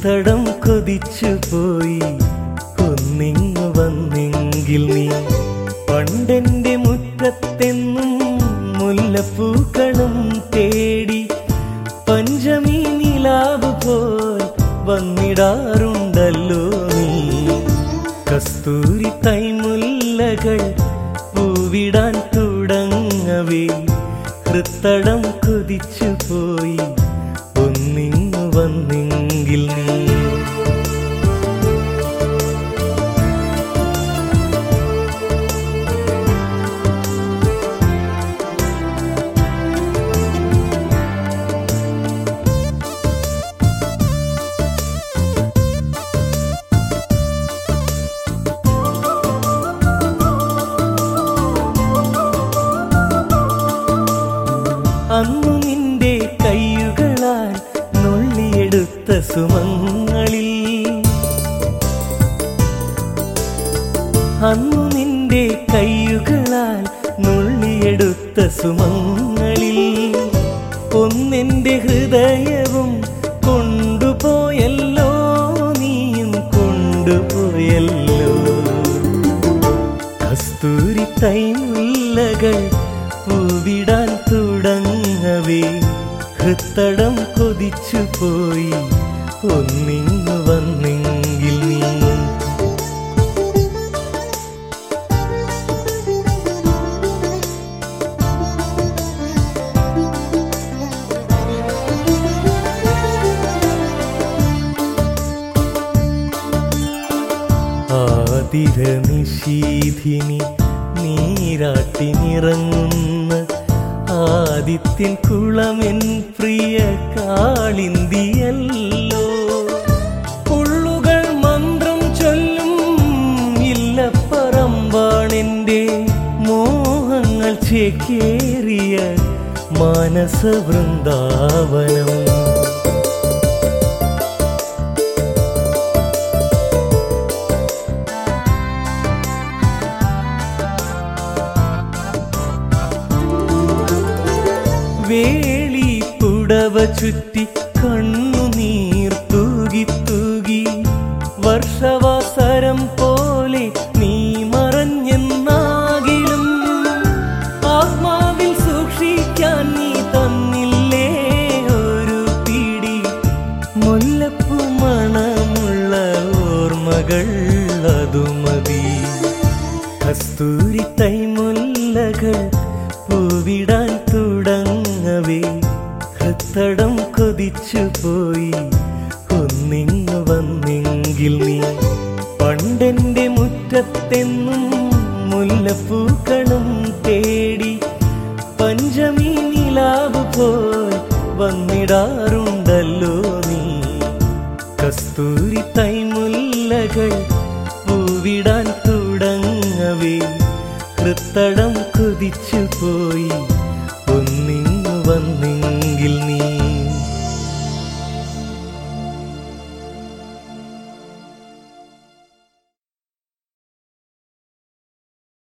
ഹൃത്തടം കൊതിച്ചു പോയി ഒന്നിങ്ങു വന്നെങ്കിൽ നീ പണ്ടെന്റെ മുറ്റത്തെന്നും മുല്ലപ്പൂക്കളും തേടി പഞ്ചമി നിലാവ് പോൽ വന്നിടാറുണ്ടല്ലോ നീ കസ്തൂരി തൈമുല്ലകൾ പൂവിടാൻ തുടങ്ങവേ ഹൃത്തടം കൊതിച്ചു പോയി ഒന്നിങ്ങു വന്നെങ്കിൽ നീ അന്നു നിന്റെ കൈയുകളാൽ നുള്ളിയെടുത്ത സുമങ്ങളിൽ അന്നു നിന്റെ കൈയുകളാൽ നുള്ളിയെടുത്ത സുമങ്ങളിൽ ഒന്നെന്റെ ഹൃദയവും കൊണ്ടുപോയല്ലോ നീയും കൊണ്ടുപോയല്ലോ കസ്തൂരി തൈമുല്ലകൾ പൂവിടാൻ തുടങ്ങവേ ഹൃത്തടം കൊതിച്ചു പോയി ഒന്നിങ്ങു വന്നെങ്കിൽ നീ ആതിര നിശീധിനി നീരാട്ടിനിറങ്ങുന്ന ആദിത്യൻ കുളമെൻ പ്രിയ കാളിന്തിയല്ലോ പുള്ളുകൾ മന്ത്രം ചൊല്ലും ഇല്ലപ്പറമ്പാണെന്റെ മോഹങ്ങൾ ചേക്കേറിയ മാനസ വൃന്ദാവനം വേളി പുടവ ചുറ്റി കണ്ണുനീർ തൂകി തൂകി വർഷവാസരം പോലെ നീ മറഞ്ഞെന്നാകിലും ആത്മാവിൽ സൂക്ഷിക്കാൻ നീ തന്നില്ലേ ഒരു പിടി മുല്ലപ്പൂ മണമുള്ള ഓർമ്മകൾ അതുമതി കസ്തൂരി തൈമുല്ലകൾ പൂവിടാൻ തുടങ്ങവേ ഹൃത്തടം കൊതിച്ചു പോയി ഒന്നിങ്ങു വന്നെങ്കിൽ നീ പണ്ടെന്റെ മുറ്റത്തെന്നും മുല്ലപ്പൂക്കളും തേടി പഞ്ചമി നിലാവ് പോൽ വന്നിടാറുണ്ടല്ലോ നീ കസ്തൂരി തൈമുല്ലകൾ പൂവിടാൻ തുടങ്ങവേ ഹൃത്തടം കൊതിച്ചു പോയി